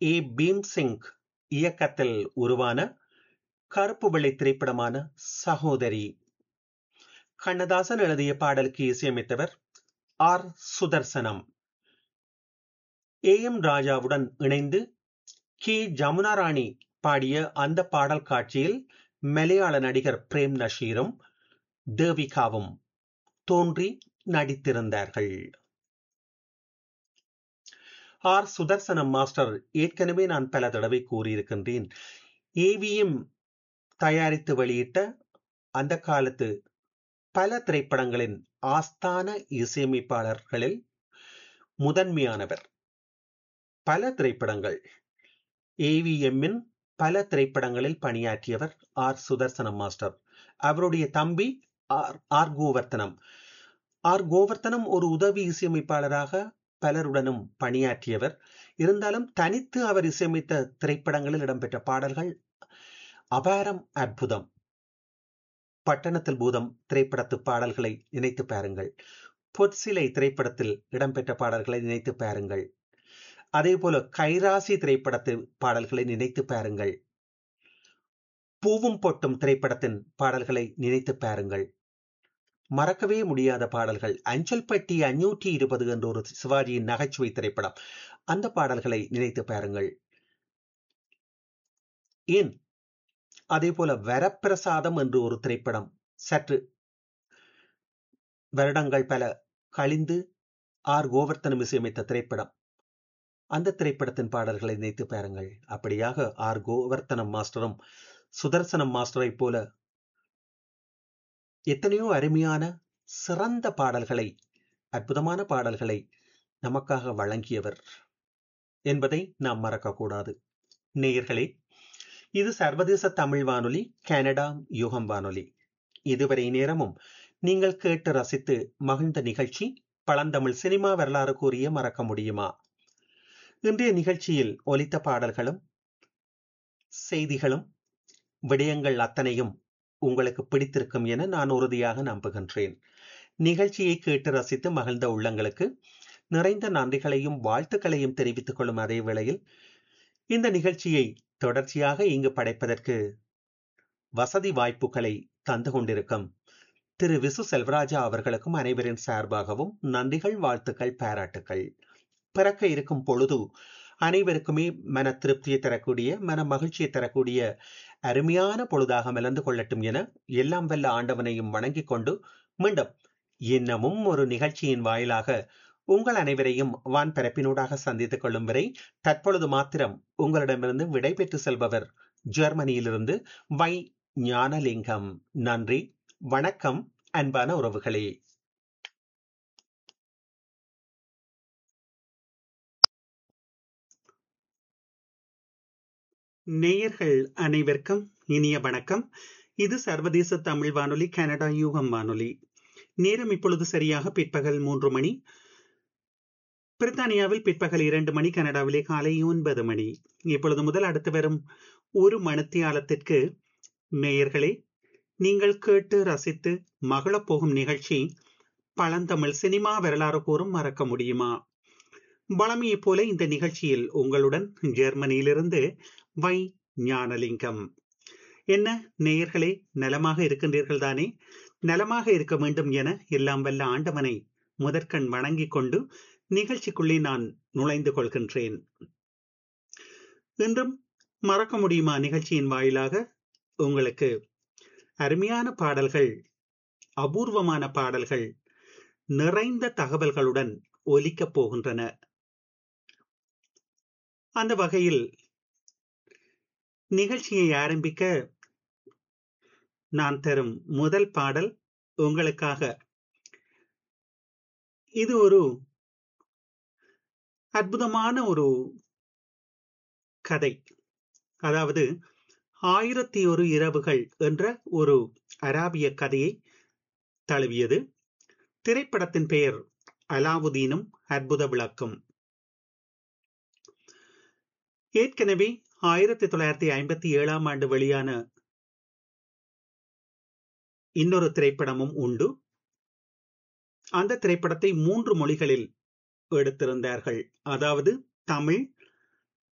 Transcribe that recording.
ஏ பீம்சிங் இயக்கத்தில் உருவான கருப்பு வெள்ளை திரைப்படமான சகோதரி கண்ணதாசன் எழுதிய பாடலுக்கு இசையமைத்தவர் ஆர் சுதர்சனம் ஏ எம் ராஜாவுடன் இணைந்து கே ஜமுனா ராணி பாடிய அந்த பாடல் காட்சியில் மலையாள நடிகர் பிரேம் நஷீரும் தேவிகாவும் தோன்றி நடித்திருந்தார்கள் ஆர் சுதர்சனம் மாஸ்டர் ஏற்கனவே நான் பல தடவை கூறியிருக்கின்றேன் ஏவிஎம் தயாரித்து வெளியிட்ட அந்த காலத்து பல திரைப்படங்களின் ஆஸ்தான இசையமைப்பாளர்களில் முதன்மையானவர் பல திரைப்படங்கள் ஏவிஎம்மின் பல திரைப்படங்களில் பணியாற்றியவர் ஆர் சுதர்சனம் மாஸ்டர் அவருடைய தம்பி R R Govardhanam R Govardhanam ஒரு உதவி இசையமைப்பாளராக பலருடனும் பணியாற்றியவர் இருந்தாலும் தனித்து அவர் இசையமைத்த திரைப்படங்களில் இடம்பெற்ற பாடல்கள் அபாரம் அற்புதம் பட்டணத்தில் பூதம் திரைப்படத்து பாடல்களை நினைத்து பாருங்கள் பொற்சிலை திரைப்படத்தில் இடம்பெற்ற பாடல்களை நினைத்து பாருங்கள் அதே போல கைராசி திரைப்படத்து பாடல்களை நினைத்து பாருங்கள் பூவும் பொட்டும் திரைப்படத்தின் பாடல்களை நினைத்து பாருங்கள் மறக்கவே முடியாத பாடல்கள் அஞ்சல் பெட்டி அஞ்சூற்றி இருபது என்ற ஒரு சிவாஜியின் நகைச்சுவை திரைப்படம் அந்த பாடல்களை நினைத்து பாருங்கள் ஏன் அதே போல வரப்பிரசாதம் என்று ஒரு திரைப்படம் சற்று வருடங்கள் பல கழிந்து ஆர் கோவர்த்தனம் இசையமைத்த திரைப்படம் அந்த திரைப்படத்தின் பாடல்களை நினைத்து பாருங்கள் அப்படியாக ஆர் கோவர்த்தனம் மாஸ்டரும் சுதர்சனம் மாஸ்டரை போல எத்தனையோ அருமையான சிறந்த பாடல்களை அற்புதமான பாடல்களை நமக்காக வழங்கியவர் என்பதை நாம் மறக்கக்கூடாது நேயர்களே இது சர்வதேச தமிழ் வானொலி கனடா யுகம் வானொலி இதுவரை நேரமும் நீங்கள் கேட்டு ரசித்து மகிழ்ந்த நிகழ்ச்சி பழந்தமிழ் சினிமா வரலாறு கூறிய மறக்க முடியுமா இன்றைய நிகழ்ச்சியில் ஒலித்த பாடல்களும் செய்திகளும் விடயங்கள் அத்தனையும் உங்களுக்கு பிடித்திருக்கும் என நான் உறுதியாக நம்புகின்றேன் நிகழ்ச்சியை கேட்டு ரசித்து மகிழ்ந்த உள்ளங்களுக்கு நிறைந்த நன்றிகளையும் வாழ்த்துக்களையும் தெரிவித்துக் கொள்ளும் அதே வேளையில் இந்த நிகழ்ச்சியை தொடர்ச்சியாக இங்கு படைப்பதற்கு வசதி வாய்ப்புகளை தந்து கொண்டிருக்கும் திரு விசு செல்வராஜா அவர்களுக்கும் அனைவரின் சார்பாகவும் நன்றிகள் வாழ்த்துக்கள் பாராட்டுக்கள் பிறக்க இருக்கும் பொழுது அனைவருக்குமே மன திருப்தியை தரக்கூடிய மன மகிழ்ச்சியை தரக்கூடிய அருமையான பொழுதாக மலர்ந்து கொள்ளட்டும் என எல்லாம் வல்ல ஆண்டவனையும் வணங்கிக் கொண்டு மீண்டும் இன்னமும் ஒரு நிகழ்ச்சியின் வாயிலாக உங்கள் அனைவரையும் வான் பரப்பினூடாக சந்தித்துக் கொள்ளும் வரை தற்பொழுது மாத்திரம் உங்களிடமிருந்து விடைபெற்று செல்பவர் ஜெர்மனியிலிருந்து வை ஞானலிங்கம் நன்றி வணக்கம் அன்பான உறவுகளே நேயர்கள் அனைவருக்கும் இனிய வணக்கம் இது சர்வதேச தமிழ் வானொலி கனடா யூகம் வானொலி நேரம் இப்பொழுது சரியாக பிற்பகல் மூன்று மணி பிரித்தானியாவில் பிற்பகல் இரண்டு மணி கனடாவிலே காலை ஒன்பது மணி இப்பொழுது முதல் அடுத்து வரும் ஒரு மணித்தியாலத்திற்கு நேயர்களே நீங்கள் கேட்டு ரசித்து மகளப் போகும் நிகழ்ச்சி பழந்தமிழ் சினிமா வரலாறு கூறும் மறக்க முடியுமா வளமையைப் போல இந்த நிகழ்ச்சியில் உங்களுடன் ஜெர்மனியிலிருந்து வை ஞானலிங்கம் என்ன நேயர்களே நலமாக இருக்கின்றீர்கள் தானே நலமாக இருக்க வேண்டும் என எல்லாம் வல்ல ஆண்டவனை முதற்கண் வணங்கிக் கொண்டு நிகழ்ச்சிக்குள்ளே நான் நுழைந்து கொள்கின்றேன் இன்றும் மறக்க முடியுமா நிகழ்ச்சியின் வாயிலாக உங்களுக்கு அருமையான பாடல்கள் அபூர்வமான பாடல்கள் நிறைந்த தகவல்களுடன் ஒலிக்கப் போகின்றன அந்த வகையில் நிகழ்ச்சியை ஆரம்பிக்க நான் தரும் முதல் பாடல் உங்களுக்காக இது ஒரு அற்புதமான ஒரு கதை அதாவது ஆயிரத்தி ஒரு இரவுகள் என்ற ஒரு அராபிய கதையை தழுவியது திரைப்படத்தின் பெயர் அலாவுதீனும் அற்புத விளக்கம் ஏற்கனவே ஆயிரத்தி தொள்ளாயிரத்தி ஐம்பத்தி ஏழாம் ஆண்டு வெளியான இன்னொரு திரைப்படமும் உண்டு அந்த திரைப்படத்தை மூன்று மொழிகளில் எடுத்திருந்தார்கள் அதாவது தமிழ்